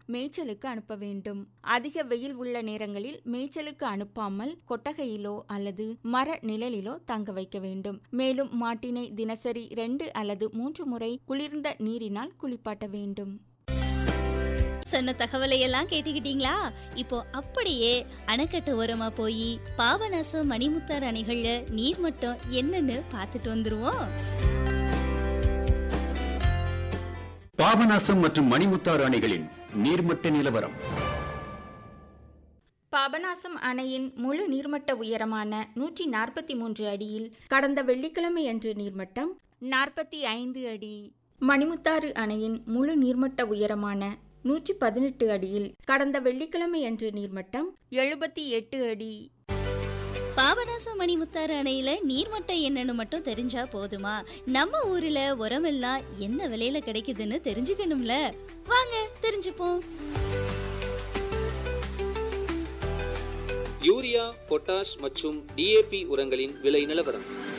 மேய்ச்சலுக்கு அனுப்ப வேண்டும் அதிக வெயில் உள்ள நேரங்களில் மேய்ச்சலுக்கு அனுப்பாமல் கொட்டகையிலோ அல்லது மர நிழலிலோ தங்க வைக்க வேண்டும் மேலும் மாட்டினை தினசரி ரெண்டு அல்லது மூன்று முறை குளிர்ந்த நீரினால் குளிப்பாட்ட வேண்டும் சொன்ன தகவலை எல்லாம் கேட்டுக்கிட்டீங்களா இப்போ அப்படியே அணைக்கட்டு ஓரமா போய் பாபநாசம் மணிமுத்தார் அணைகள்ல நீர்மட்டம் என்னன்னு பார்த்துட்டு வந்துருவோம் பாபநாசம் மற்றும் மணிமுத்தாறு அணைகளின் நீர்மட்ட நிலவரம் பாபநாசம் அணையின் முழு நீர்மட்ட உயரமான நூற்றி நாற்பத்தி மூன்று அடியில் கடந்த வெள்ளிக்கிழமை அன்று நீர்மட்டம் நாற்பத்தி ஐந்து அடி மணிமுத்தாறு அணையின் முழு நீர்மட்ட உயரமான நூற்றி பதினெட்டு அடியில் கடந்த வெள்ளிக்கிழமை அன்று நீர்மட்டம் எழுபத்தி எட்டு அடி பாபநாசம் மணிமுத்தாறு அணையில நீர்மட்டம் என்னன்னு மட்டும் தெரிஞ்சா போதுமா நம்ம ஊர்ல உரமெல்லாம் என்ன விலையில கிடைக்குதுன்னு தெரிஞ்சுக்கணும்ல வாங்க தெரிஞ்சுப்போம் யூரியா பொட்டாஷ் மற்றும் டிஏபி உரங்களின் விலை நிலவரம்